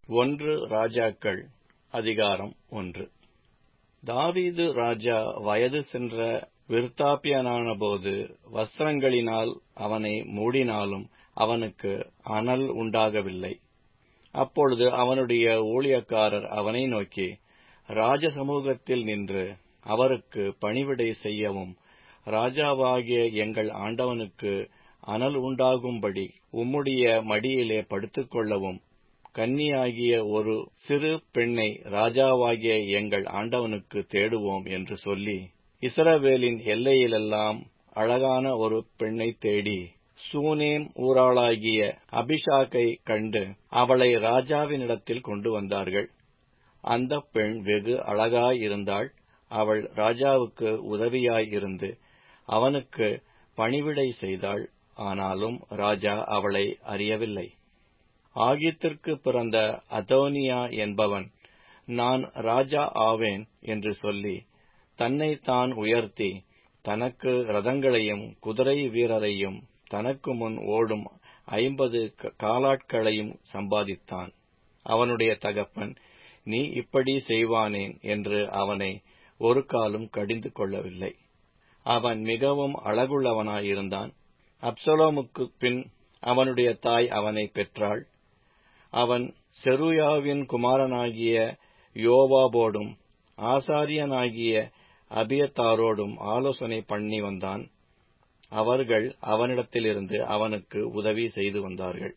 ஒன்று ராஜாக்கள் அதிகாரம் ஒன்று தாவீது ராஜா வயது சென்ற விருத்தாப்பியனானபோது வஸ்திரங்களினால் அவனை மூடினாலும் அவனுக்கு அனல் உண்டாகவில்லை அப்பொழுது அவனுடைய ஊழியக்காரர் அவனை நோக்கி ராஜ சமூகத்தில் நின்று அவருக்கு பணிவிடை செய்யவும் ராஜாவாகிய எங்கள் ஆண்டவனுக்கு அனல் உண்டாகும்படி உம்முடைய மடியிலே படுத்துக்கொள்ளவும் கன்னியாகிய ஒரு சிறு பெண்ணை ராஜாவாகிய எங்கள் ஆண்டவனுக்கு தேடுவோம் என்று சொல்லி இஸ்ரவேலின் எல்லையிலெல்லாம் அழகான ஒரு பெண்ணை தேடி சூனேம் ஊராளாகிய அபிஷாக்கை கண்டு அவளை ராஜாவினிடத்தில் கொண்டு வந்தார்கள் அந்த பெண் வெகு இருந்தாள் அவள் ராஜாவுக்கு உதவியாயிருந்து அவனுக்கு பணிவிடை செய்தாள் ஆனாலும் ராஜா அவளை அறியவில்லை ஆகித்திற்கு பிறந்த அதோனியா என்பவன் நான் ராஜா ஆவேன் என்று சொல்லி தன்னை தான் உயர்த்தி தனக்கு ரதங்களையும் குதிரை வீரரையும் தனக்கு முன் ஓடும் ஐம்பது காலாட்களையும் சம்பாதித்தான் அவனுடைய தகப்பன் நீ இப்படி செய்வானேன் என்று அவனை ஒரு காலும் கடிந்து கொள்ளவில்லை அவன் மிகவும் அழகுள்ளவனாயிருந்தான் அப்சலோமுக்கு பின் அவனுடைய தாய் அவனை பெற்றாள் அவன் செருயாவின் குமாரனாகிய யோவாபோடும் ஆசாரியனாகிய அபியத்தாரோடும் ஆலோசனை பண்ணி வந்தான் அவர்கள் அவனிடத்திலிருந்து அவனுக்கு உதவி செய்து வந்தார்கள்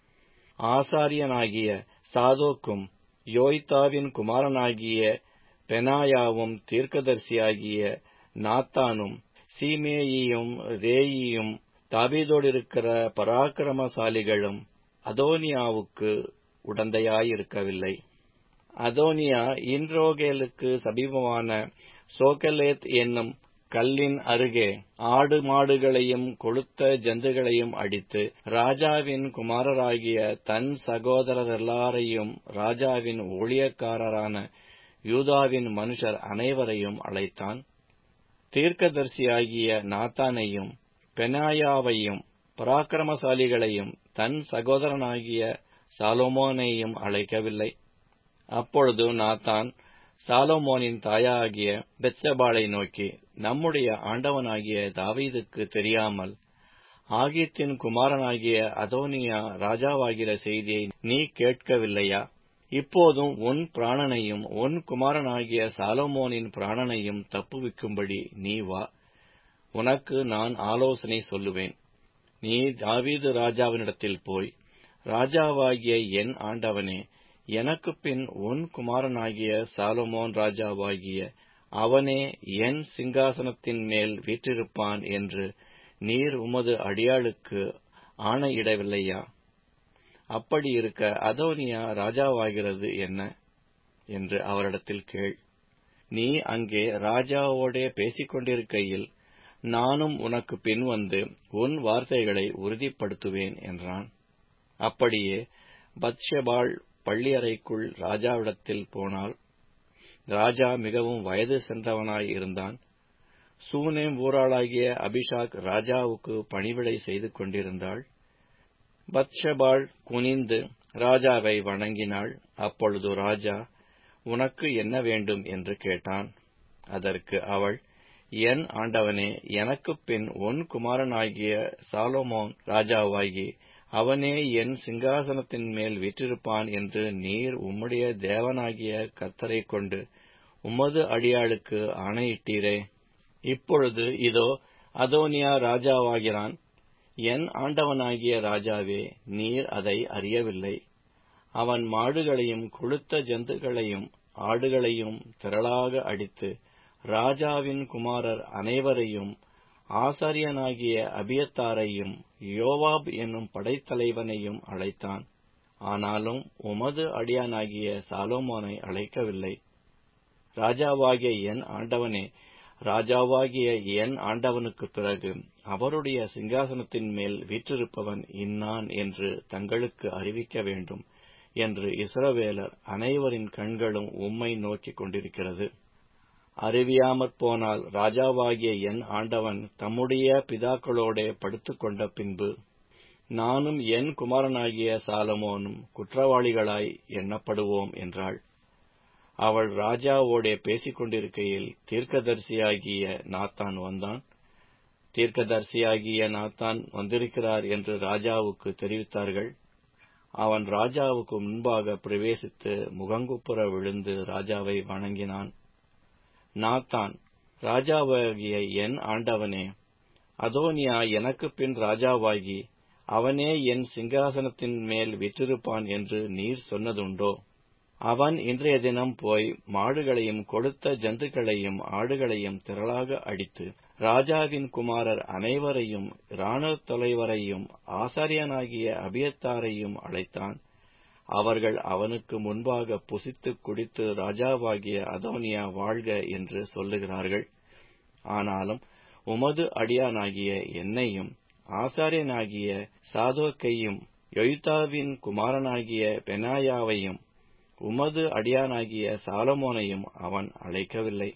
ஆசாரியனாகிய சாதோக்கும் யோய்தாவின் குமாரனாகிய பெனாயாவும் தீர்க்கதரிசியாகிய நாத்தானும் சீமேயியும் ரேயியும் தாபீதோடிருக்கிற பராக்கிரமசாலிகளும் அதோனியாவுக்கு உடந்தையாயிருக்கவில்லை அதோனியா இன்ரோகேலுக்கு சமீபமான சோகலேத் என்னும் கல்லின் அருகே ஆடு மாடுகளையும் கொளுத்த ஜந்துகளையும் அடித்து ராஜாவின் குமாரராகிய தன் சகோதரரெல்லாரையும் ராஜாவின் ஊழியக்காரரான யூதாவின் மனுஷர் அனைவரையும் அழைத்தான் தீர்க்கதரிசியாகிய நாத்தானையும் பெனாயாவையும் பராக்கிரமசாலிகளையும் தன் சகோதரனாகிய சாலோமோனையும் அழைக்கவில்லை அப்பொழுது நாத்தான் சாலோமோனின் தாயாகிய பெத்சபாளை நோக்கி நம்முடைய ஆண்டவனாகிய தாவீதுக்கு தெரியாமல் ஆகித்தின் குமாரனாகிய அதோனியா ராஜாவாகிற செய்தியை நீ கேட்கவில்லையா இப்போதும் உன் பிராணனையும் உன் குமாரனாகிய சாலமோனின் பிராணனையும் தப்புவிக்கும்படி நீ வா உனக்கு நான் ஆலோசனை சொல்லுவேன் நீ தாவீது ராஜாவினிடத்தில் போய் ராஜாவாகிய என் ஆண்டவனே எனக்கு பின் உன் குமாரனாகிய சாலமோன் ராஜாவாகிய அவனே என் சிங்காசனத்தின் மேல் வீற்றிருப்பான் என்று நீர் உமது அடியாளுக்கு ஆணையிடவில்லையா அப்படி இருக்க அதோனியா ராஜாவாகிறது என்ன என்று அவரிடத்தில் கேள் நீ அங்கே ராஜாவோடே பேசிக் கொண்டிருக்கையில் நானும் உனக்கு பின் வந்து உன் வார்த்தைகளை உறுதிப்படுத்துவேன் என்றான் அப்படியே பத்ஷபாள் பள்ளியறைக்குள் ராஜாவிடத்தில் போனாள் ராஜா மிகவும் வயது சென்றவனாய் இருந்தான் சூனேம் ஊராளாகிய அபிஷாக் ராஜாவுக்கு பணிவிடை செய்து கொண்டிருந்தாள் பத்ஷபாள் குனிந்து ராஜாவை வணங்கினாள் அப்பொழுது ராஜா உனக்கு என்ன வேண்டும் என்று கேட்டான் அதற்கு அவள் என் ஆண்டவனே எனக்கு பின் உன் குமாரனாகிய சாலோமோன் ராஜாவாகி அவனே என் சிங்காசனத்தின் மேல் வீற்றிருப்பான் என்று நீர் உம்முடைய தேவனாகிய கர்த்தரை கொண்டு உமது அடியாளுக்கு ஆணையிட்டீரே இப்பொழுது இதோ அதோனியா ராஜாவாகிறான் என் ஆண்டவனாகிய ராஜாவே நீர் அதை அறியவில்லை அவன் மாடுகளையும் கொளுத்த ஜந்துகளையும் ஆடுகளையும் திரளாக அடித்து ராஜாவின் குமாரர் அனைவரையும் ஆசாரியனாகிய அபியத்தாரையும் யோவாப் என்னும் படைத்தலைவனையும் அழைத்தான் ஆனாலும் உமது அடியானாகிய சாலோமோனை அழைக்கவில்லை ராஜாவாகிய என் ஆண்டவனே ராஜாவாகிய என் ஆண்டவனுக்கு பிறகு அவருடைய சிங்காசனத்தின் மேல் வீற்றிருப்பவன் இன்னான் என்று தங்களுக்கு அறிவிக்க வேண்டும் என்று இஸ்ரவேலர் அனைவரின் கண்களும் உம்மை நோக்கிக் கொண்டிருக்கிறது அறிவியாமற் போனால் ராஜாவாகிய என் ஆண்டவன் தம்முடைய பிதாக்களோடே படுத்துக்கொண்ட பின்பு நானும் என் குமாரனாகிய சாலமோனும் குற்றவாளிகளாய் எண்ணப்படுவோம் என்றாள் அவள் ராஜாவோடே பேசிக் கொண்டிருக்கையில் தீர்க்கதரிசியாகிய நாத்தான் வந்தான் தீர்க்கதரிசியாகிய நாத்தான் வந்திருக்கிறார் என்று ராஜாவுக்கு தெரிவித்தார்கள் அவன் ராஜாவுக்கு முன்பாக பிரவேசித்து முகங்குப்புற விழுந்து ராஜாவை வணங்கினான் நாத்தான் ராஜாவாகிய என் ஆண்டவனே அதோனியா எனக்கு பின் ராஜாவாகி அவனே என் சிங்காசனத்தின் மேல் விற்றிருப்பான் என்று நீர் சொன்னதுண்டோ அவன் இன்றைய தினம் போய் மாடுகளையும் கொளுத்த ஜந்துக்களையும் ஆடுகளையும் திரளாக அடித்து ராஜாவின் குமாரர் அனைவரையும் இராணுவ தலைவரையும் ஆசாரியனாகிய அபியத்தாரையும் அழைத்தான் அவர்கள் அவனுக்கு முன்பாக புசித்து குடித்து ராஜாவாகிய அதோனியா வாழ்க என்று சொல்லுகிறார்கள் ஆனாலும் உமது அடியானாகிய என்னையும் ஆசாரியனாகிய சாதோக்கையும் யொய்தாவின் குமாரனாகிய பெனாயாவையும் உமது அடியானாகிய சாலமோனையும் அவன் அழைக்கவில்லை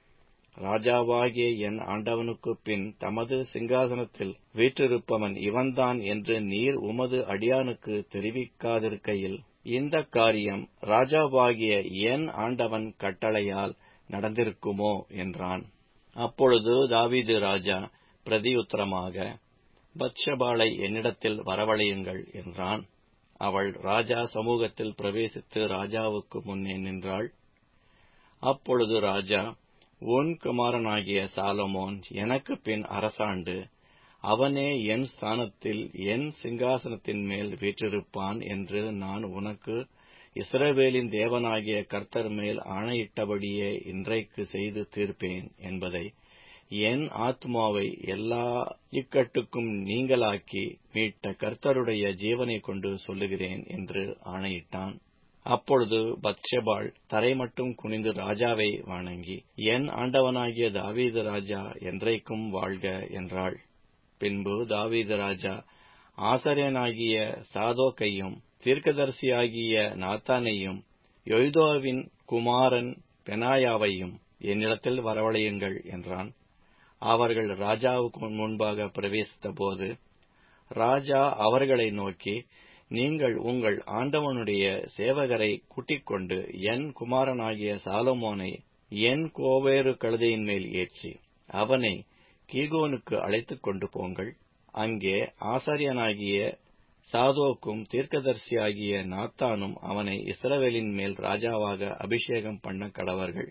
ராஜாவாகிய என் ஆண்டவனுக்குப் பின் தமது சிங்காசனத்தில் வீற்றிருப்பவன் இவன்தான் என்று நீர் உமது அடியானுக்கு தெரிவிக்காதிருக்கையில் இந்த காரியம் ராஜாவாகிய என் ஆண்டவன் கட்டளையால் நடந்திருக்குமோ என்றான் அப்பொழுது தாவீது ராஜா பிரதியுத்தரமாக பத்ஷபாளை என்னிடத்தில் வரவழையுங்கள் என்றான் அவள் ராஜா சமூகத்தில் பிரவேசித்து ராஜாவுக்கு முன்னே நின்றாள் அப்பொழுது ராஜா உன் குமாரனாகிய சாலமோன் எனக்கு பின் அரசாண்டு அவனே என் ஸ்தானத்தில் என் சிங்காசனத்தின் மேல் வீற்றிருப்பான் என்று நான் உனக்கு இஸ்ரவேலின் தேவனாகிய கர்த்தர் மேல் ஆணையிட்டபடியே இன்றைக்கு செய்து தீர்ப்பேன் என்பதை என் ஆத்மாவை எல்லா இக்கட்டுக்கும் நீங்களாக்கி மீட்ட கர்த்தருடைய ஜீவனை கொண்டு சொல்லுகிறேன் என்று ஆணையிட்டான் அப்பொழுது பத்ஷபாள் தரை மட்டும் குனிந்து ராஜாவை வணங்கி என் ஆண்டவனாகிய தாவீது ராஜா என்றைக்கும் வாழ்க என்றாள் பின்பு தாவீது ராஜா ஆசாரியனாகிய சாதோக்கையும் தீர்க்கதரிசியாகிய நாத்தானையும் யொய்தோவின் குமாரன் பெனாயாவையும் என்னிடத்தில் வரவழையுங்கள் என்றான் அவர்கள் ராஜாவுக்கு முன்பாக பிரவேசித்த போது ராஜா அவர்களை நோக்கி நீங்கள் உங்கள் ஆண்டவனுடைய சேவகரை கூட்டிக் கொண்டு என் குமாரனாகிய சாலமோனை என் கோவேறு கழுதையின் மேல் ஏற்றி அவனை கீகோனுக்கு அழைத்துக் கொண்டு போங்கள் அங்கே ஆசாரியனாகிய சாதோக்கும் தீர்க்கதரிசியாகிய நாத்தானும் அவனை இஸ்ரவேலின் மேல் ராஜாவாக அபிஷேகம் பண்ண கடவர்கள்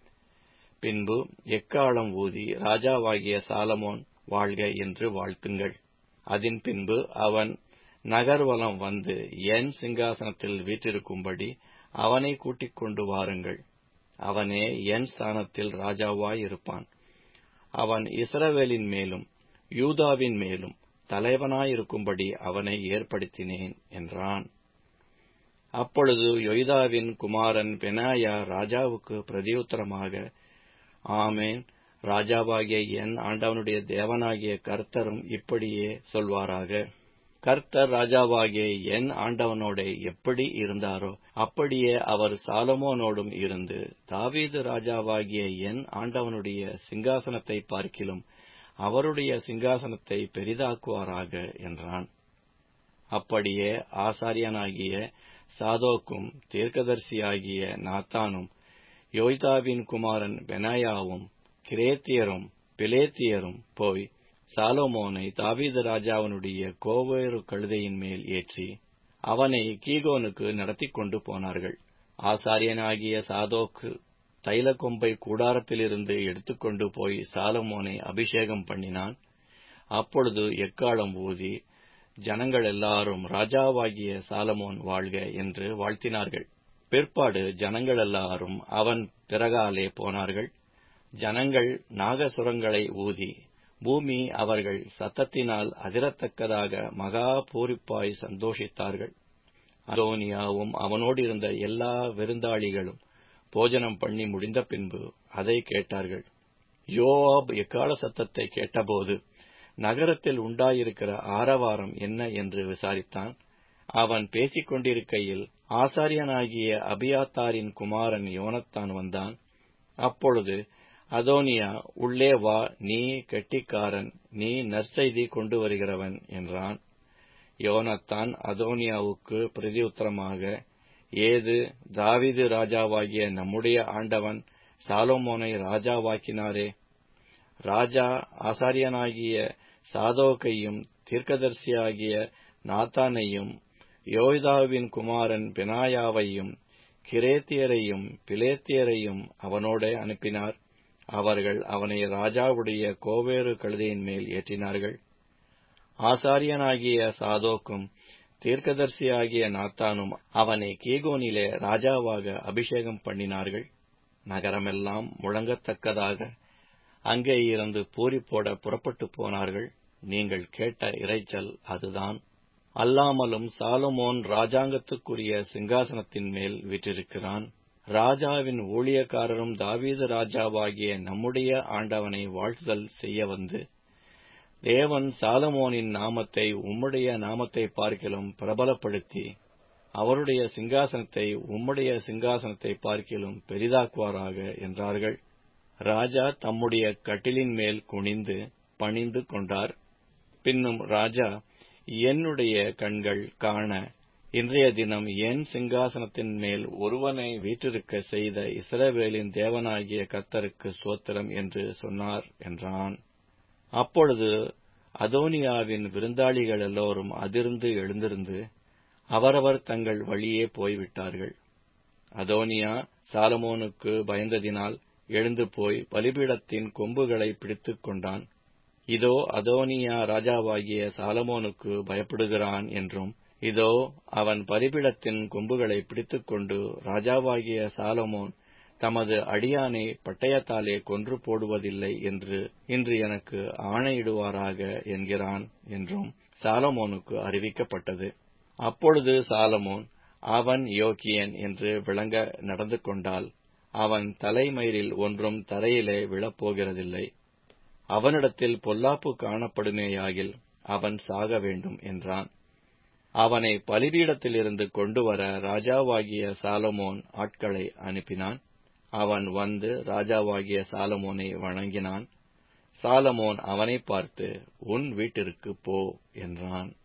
பின்பு எக்காலம் ஊதி ராஜாவாகிய சாலமோன் வாழ்க என்று வாழ்த்துங்கள் அதன் பின்பு அவன் நகர்வலம் வந்து என் சிங்காசனத்தில் வீற்றிருக்கும்படி அவனை கூட்டிக் கொண்டு வாருங்கள் அவனே என் ஸ்தானத்தில் ராஜாவாயிருப்பான் அவன் இஸ்ரவேலின் மேலும் யூதாவின் மேலும் தலைவனாயிருக்கும்படி அவனை ஏற்படுத்தினேன் என்றான் அப்பொழுது யொய்தாவின் குமாரன் பெனாயா ராஜாவுக்கு பிரதியுத்தரமாக ஆமேன் ராஜாவாகிய என் ஆண்டவனுடைய தேவனாகிய கர்த்தரும் இப்படியே சொல்வாராக கர்த்தர் ராஜாவாகிய என் ஆண்டவனோட எப்படி இருந்தாரோ அப்படியே அவர் சாலமோனோடும் இருந்து தாவீது ராஜாவாகிய என் ஆண்டவனுடைய சிங்காசனத்தை பார்க்கிலும் அவருடைய சிங்காசனத்தை பெரிதாக்குவாராக என்றான் அப்படியே ஆசாரியனாகிய சாதோக்கும் தீர்க்கதரிசியாகிய நாத்தானும் யோய்தாவின் குமாரன் பெனாயாவும் கிரேத்தியரும் பிலேத்தியரும் போய் சாலோமோனை தாவீது ராஜாவினுடைய கோவேறு கழுதையின் மேல் ஏற்றி அவனை கீகோனுக்கு நடத்தி கொண்டு போனார்கள் ஆசாரியனாகிய சாதோக்கு தைல கொம்பை கூடாரத்திலிருந்து எடுத்துக்கொண்டு போய் சாலமோனை அபிஷேகம் பண்ணினான் அப்பொழுது எக்காலம் ஊதி ஜனங்கள் எல்லாரும் ராஜாவாகிய சாலமோன் வாழ்க என்று வாழ்த்தினார்கள் பிற்பாடு ஜனங்கள் எல்லாரும் அவன் பிறகாலே போனார்கள் ஜனங்கள் நாகசுரங்களை ஊதி பூமி அவர்கள் சத்தத்தினால் அதிரத்தக்கதாக மகா பூரிப்பாய் சந்தோஷித்தார்கள் அதோனியாவும் அவனோடு இருந்த எல்லா விருந்தாளிகளும் போஜனம் பண்ணி முடிந்த பின்பு அதை கேட்டார்கள் யோவாப் எக்கால சத்தத்தை கேட்டபோது நகரத்தில் உண்டாயிருக்கிற ஆரவாரம் என்ன என்று விசாரித்தான் அவன் பேசிக் கொண்டிருக்கையில் ஆசாரியனாகிய அபியாத்தாரின் குமாரன் யோனத்தான் வந்தான் அப்பொழுது அதோனியா உள்ளே வா நீ கெட்டிக்காரன் நீ நற்செய்தி கொண்டு வருகிறவன் என்றான் யோனத்தான் அதோனியாவுக்கு பிரதியுத்தரமாக ஏது தாவீது ராஜாவாகிய நம்முடைய ஆண்டவன் சாலொமோனை ராஜாவாக்கினாரே ராஜா ஆசாரியனாகிய சாதோக்கையும் தீர்க்கதரிசியாகிய நாத்தானையும் யோய்தாவின் குமாரன் பெனாயாவையும் கிரேத்தியரையும் பிலேத்தியரையும் அவனோட அனுப்பினார் அவர்கள் அவனை ராஜாவுடைய கோவேறு கழுதையின் மேல் ஏற்றினார்கள் ஆசாரியனாகிய சாதோக்கும் தீர்க்கதரிசியாகிய நாத்தானும் அவனை கீகோனிலே ராஜாவாக அபிஷேகம் பண்ணினார்கள் நகரமெல்லாம் முழங்கத்தக்கதாக அங்கே இருந்து பூரி போட புறப்பட்டு போனார்கள் நீங்கள் கேட்ட இறைச்சல் அதுதான் அல்லாமலும் சாலமோன் ராஜாங்கத்துக்குரிய சிங்காசனத்தின் மேல் விற்றிருக்கிறான் ராஜாவின் ஊழியக்காரரும் தாவீது ராஜாவாகிய நம்முடைய ஆண்டவனை வாழ்த்துதல் செய்ய வந்து தேவன் சாலமோனின் நாமத்தை உம்முடைய நாமத்தை பார்க்கிலும் பிரபலப்படுத்தி அவருடைய சிங்காசனத்தை உம்முடைய சிங்காசனத்தை பார்க்கிலும் பெரிதாக்குவாராக என்றார்கள் ராஜா தம்முடைய கட்டிலின் மேல் குனிந்து பணிந்து கொண்டார் பின்னும் ராஜா என்னுடைய கண்கள் காண இன்றைய தினம் என் சிங்காசனத்தின் மேல் ஒருவனை வீற்றிருக்க செய்த இஸ்ரவேலின் தேவனாகிய கர்த்தருக்கு சோத்திரம் என்று சொன்னார் என்றான் அப்பொழுது அதோனியாவின் விருந்தாளிகள் எல்லோரும் அதிர்ந்து எழுந்திருந்து அவரவர் தங்கள் வழியே போய்விட்டார்கள் அதோனியா சாலமோனுக்கு பயந்ததினால் எழுந்து போய் பலிபீடத்தின் கொம்புகளை பிடித்துக் கொண்டான் இதோ அதோனியா ராஜாவாகிய சாலமோனுக்கு பயப்படுகிறான் என்றும் இதோ அவன் பலிபீடத்தின் கொம்புகளை பிடித்துக்கொண்டு ராஜாவாகிய சாலமோன் தமது அடியானை பட்டயத்தாலே கொன்று போடுவதில்லை என்று இன்று எனக்கு ஆணையிடுவாராக என்கிறான் என்றும் சாலமோனுக்கு அறிவிக்கப்பட்டது அப்பொழுது சாலமோன் அவன் யோக்கியன் என்று விளங்க நடந்து கொண்டால் அவன் தலைமயிரில் ஒன்றும் தரையிலே விழப்போகிறதில்லை அவனிடத்தில் பொல்லாப்பு காணப்படுமேயாகில் அவன் சாக வேண்டும் என்றான் அவனை பலிபீடத்திலிருந்து கொண்டுவர ராஜாவாகிய சாலமோன் ஆட்களை அனுப்பினான் அவன் வந்து ராஜாவாகிய சாலமோனை வணங்கினான் சாலமோன் அவனை பார்த்து உன் வீட்டிற்கு போ என்றான்